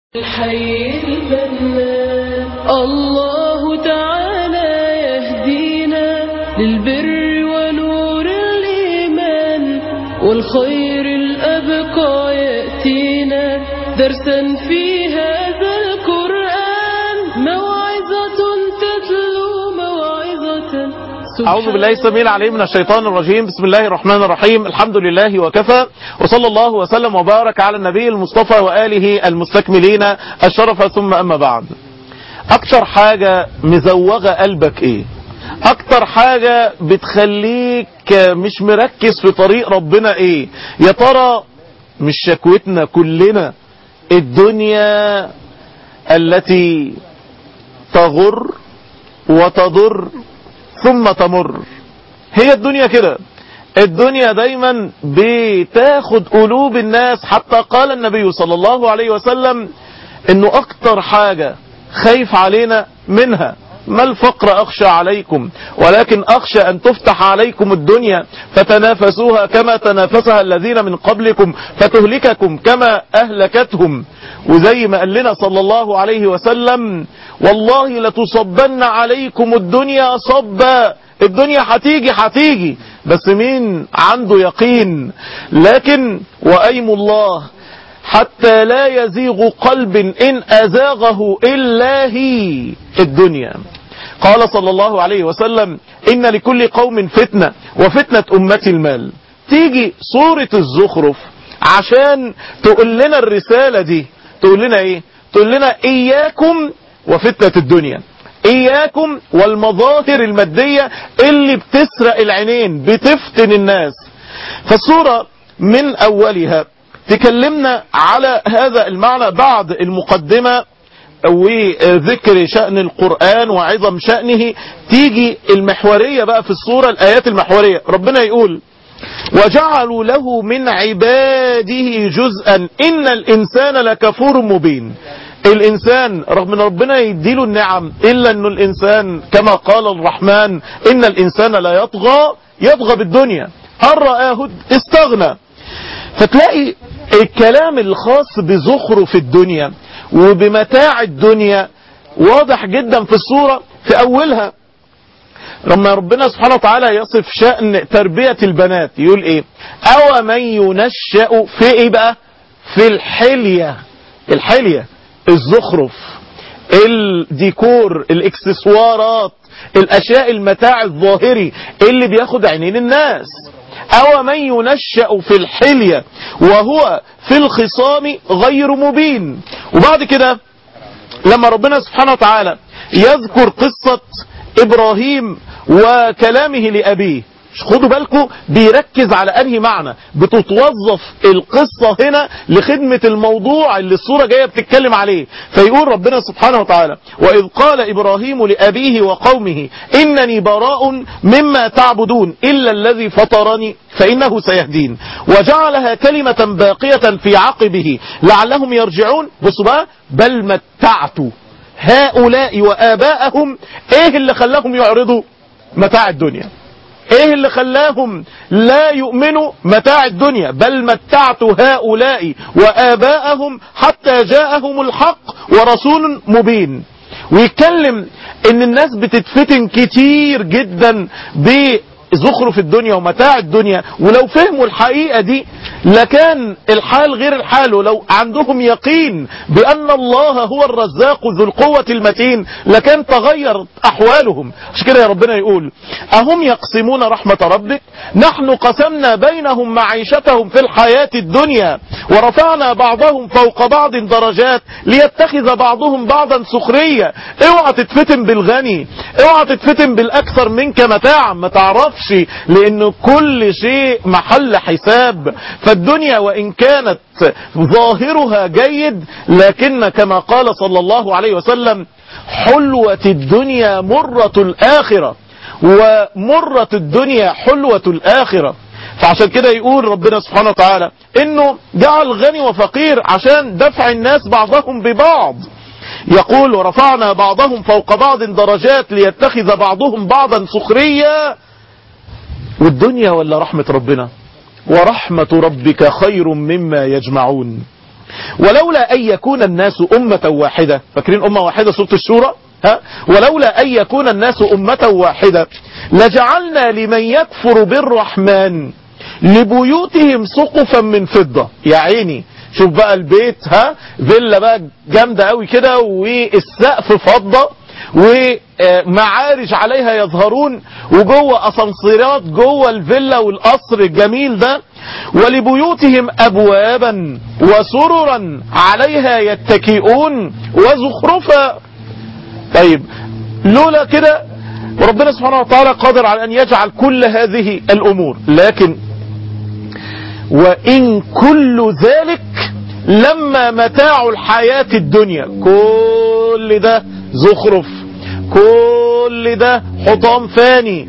الحي الفنان الله تعالى يهدينا للبر ونور الإيمان والخير الأبقى يأتينا درسا في هذا القرآن موعظة تتلو موعظة أعوذ بالله السميع العليم من الشيطان الرجيم بسم الله الرحمن الرحيم الحمد لله وكفى وصلى الله وسلم وبارك على النبي المصطفى وآله المستكملين الشرف ثم أما بعد أكتر حاجة مزوغة قلبك إيه أكتر حاجة بتخليك مش مركز في طريق ربنا إيه يا ترى مش شكوتنا كلنا الدنيا التي تغر وتضر ثم تمر هي الدنيا كده الدنيا دايما بتاخد قلوب الناس حتى قال النبي صلى الله عليه وسلم انه اكتر حاجة خايف علينا منها ما الفقر اخشى عليكم ولكن اخشى ان تفتح عليكم الدنيا فتنافسوها كما تنافسها الذين من قبلكم فتهلككم كما اهلكتهم وزي ما قال لنا صلى الله عليه وسلم والله لتصبن عليكم الدنيا صبا الدنيا هتيجي هتيجي بس مين عنده يقين لكن وأيم الله حتى لا يزيغ قلب إن أزاغه إلا هي الدنيا قال صلى الله عليه وسلم إن لكل قوم فتنة وفتنة أمتي المال تيجي صورة الزخرف عشان تقول لنا الرسالة دي تقول لنا ايه تقول لنا اياكم وفتنة الدنيا اياكم والمظاهر المادية اللي بتسرق العينين بتفتن الناس فالصورة من اولها تكلمنا على هذا المعنى بعد المقدمة وذكر شأن القرآن وعظم شأنه تيجي المحورية بقى في الصورة الآيات المحورية ربنا يقول وجعلوا له من عباده جزءا إن الإنسان لكفور مبين الإنسان رغم أن ربنا يديله النعم إلا أن الإنسان كما قال الرحمن إن الإنسان لا يطغى يطغى بالدنيا هل رآه استغنى فتلاقي الكلام الخاص بزخرف الدنيا وبمتاع الدنيا واضح جدا في الصورة في أولها لما ربنا سبحانه وتعالى يصف شأن تربية البنات يقول ايه او من ينشأ في ايه بقى في الحلية الحلية الزخرف الديكور الاكسسوارات الاشياء المتاع الظاهري اللي بياخد عينين الناس او من ينشأ في الحلية وهو في الخصام غير مبين وبعد كده لما ربنا سبحانه وتعالى يذكر قصة ابراهيم وكلامه لأبيه خدوا بالكم بيركز على انهي معنى بتتوظف القصة هنا لخدمة الموضوع اللي الصورة جاية بتتكلم عليه فيقول ربنا سبحانه وتعالى وإذ قال إبراهيم لأبيه وقومه إنني براء مما تعبدون إلا الذي فطرني فإنه سيهدين وجعلها كلمة باقية في عقبه لعلهم يرجعون بصوا بقى بل متعت هؤلاء وآباءهم ايه اللي خلاهم يعرضوا متاع الدنيا ايه اللي خلاهم لا يؤمنوا متاع الدنيا بل متعت هؤلاء وآباءهم حتى جاءهم الحق ورسول مبين ويتكلم ان الناس بتتفتن كتير جدا بزخرف الدنيا ومتاع الدنيا ولو فهموا الحقيقة دي لكان الحال غير الحال ولو عندهم يقين بأن الله هو الرزاق ذو القوة المتين لكان تغير أحوالهم عشان كده يا ربنا يقول أهم يقسمون رحمة ربك نحن قسمنا بينهم معيشتهم في الحياة الدنيا ورفعنا بعضهم فوق بعض درجات ليتخذ بعضهم بعضا سخرية اوعى تتفتن بالغني اوعى تتفتن بالأكثر منك متاعا ما تعرفش لأن كل شيء محل حساب فالدنيا وإن كانت ظاهرها جيد لكن كما قال صلى الله عليه وسلم حلوة الدنيا مرة الآخرة ومرة الدنيا حلوة الآخرة فعشان كده يقول ربنا سبحانه وتعالى انه جعل غني وفقير عشان دفع الناس بعضهم ببعض يقول ورفعنا بعضهم فوق بعض درجات ليتخذ بعضهم بعضا سخريا والدنيا ولا رحمة ربنا ورحمة ربك خير مما يجمعون ولولا أن يكون الناس أمة واحدة فاكرين أمة واحدة سورة الشورى ها ولولا أن يكون الناس أمة واحدة لجعلنا لمن يكفر بالرحمن لبيوتهم سقفا من فضة يا عيني شوف بقى البيت ها فيلا بقى جامدة قوي كده والسقف فضة ومعارج عليها يظهرون وجوه اسانسيرات جوه الفيلا والقصر الجميل ده ولبيوتهم ابوابا وسررا عليها يتكئون وزخرفا طيب لولا كده ربنا سبحانه وتعالى قادر على ان يجعل كل هذه الامور لكن وان كل ذلك لما متاع الحياة الدنيا كل ده زخرف كل ده حطام فاني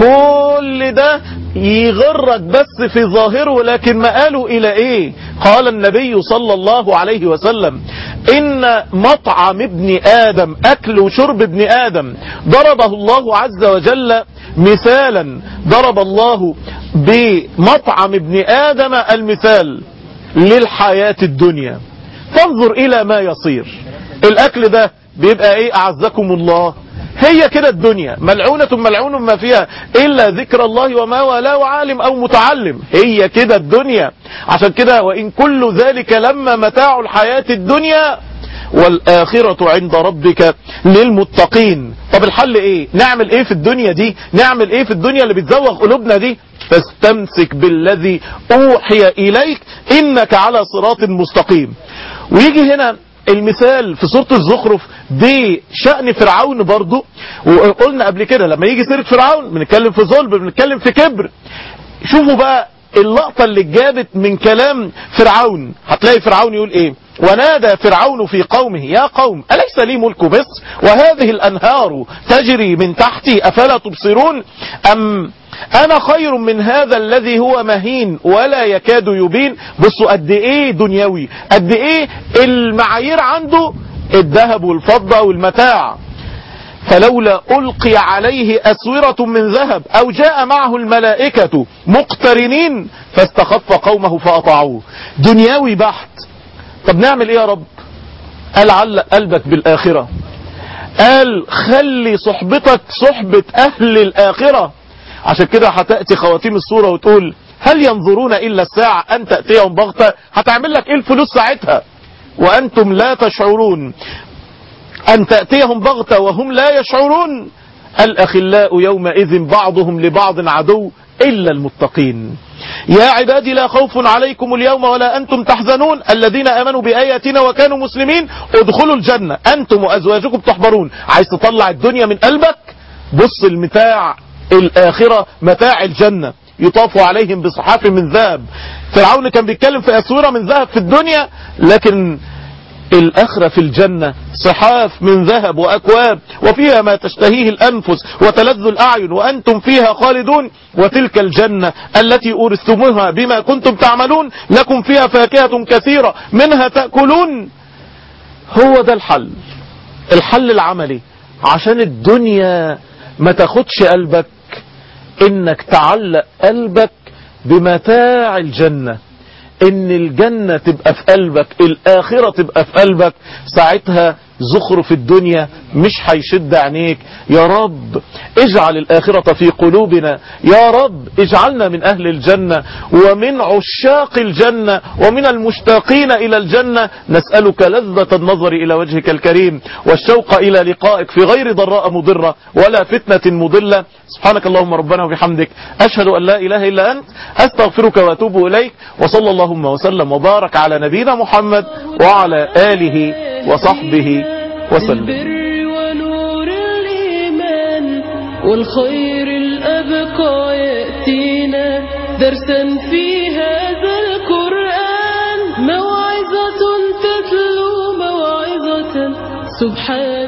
كل ده يغرك بس في ظاهره لكن مآله إلى إيه قال النبي صلى الله عليه وسلم إن مطعم ابن آدم أكل وشرب ابن آدم ضربه الله عز وجل مثالا ضرب الله بمطعم ابن آدم المثال للحياة الدنيا فانظر إلى ما يصير الأكل ده بيبقى إيه أعزكم الله هي كده الدنيا ملعونة ملعون ما فيها إلا ذكر الله وما ولا عالم أو متعلم هي كده الدنيا عشان كده وإن كل ذلك لما متاع الحياة الدنيا والآخرة عند ربك للمتقين طب الحل ايه نعمل ايه في الدنيا دي نعمل ايه في الدنيا اللي بتزوغ قلوبنا دي فاستمسك بالذي اوحي اليك انك على صراط مستقيم ويجي هنا المثال في سورة الزخرف دي شأن فرعون برضو وقلنا قبل كده لما يجي سيرة فرعون بنتكلم في ظلم بنتكلم في كبر شوفوا بقى اللقطة اللي جابت من كلام فرعون هتلاقي فرعون يقول ايه ونادى فرعون في قومه يا قوم أليس لي ملك مصر وهذه الأنهار تجري من تحتي أفلا تبصرون أم أنا خير من هذا الذي هو مهين ولا يكاد يبين بصوا قد إيه دنيوي قد إيه المعايير عنده الذهب والفضة والمتاع فلولا ألقي عليه أسورة من ذهب أو جاء معه الملائكة مقترنين فاستخف قومه فأطاعوه دنيوي بحت طب نعمل ايه يا رب قال علق قلبك بالآخرة قال خلي صحبتك صحبة أهل الآخرة عشان كده هتأتي خواتيم الصورة وتقول هل ينظرون إلا الساعة أن تأتيهم بغتة هتعمل لك إيه الفلوس ساعتها وأنتم لا تشعرون أن تأتيهم بغتة وهم لا يشعرون الأخلاء يومئذ بعضهم لبعض عدو إلا المتقين يا عبادي لا خوف عليكم اليوم ولا أنتم تحزنون الذين آمنوا بآياتنا وكانوا مسلمين ادخلوا الجنة أنتم وأزواجكم تحبرون عايز تطلع الدنيا من قلبك بص المتاع الآخرة متاع الجنة يطاف عليهم بصحاف من ذهب فرعون كان بيتكلم في أسورة من ذهب في الدنيا لكن الأخرة في الجنة صحاف من ذهب وأكواب وفيها ما تشتهيه الأنفس وتلذ الأعين وأنتم فيها خالدون وتلك الجنة التي أورثتموها بما كنتم تعملون لكم فيها فاكهة كثيرة منها تأكلون هو ده الحل الحل العملي عشان الدنيا ما تاخدش قلبك انك تعلق قلبك بمتاع الجنة ان الجنة تبقى في قلبك الاخرة تبقى في قلبك ساعتها زخرف الدنيا مش هيشد عينيك يا رب اجعل الآخرة في قلوبنا يا رب اجعلنا من أهل الجنة ومن عشاق الجنة ومن المشتاقين إلى الجنة نسألك لذة النظر إلى وجهك الكريم والشوق إلى لقائك في غير ضراء مضرة ولا فتنة مضلة سبحانك اللهم ربنا وبحمدك أشهد أن لا إله إلا أنت أستغفرك وأتوب إليك وصلى اللهم وسلم وبارك على نبينا محمد وعلى آله وصحبه وسلم بالبر ونور الإيمان والخير الأبقى يأتينا درسا في هذا القرآن موعظة تتلو موعظة سبحان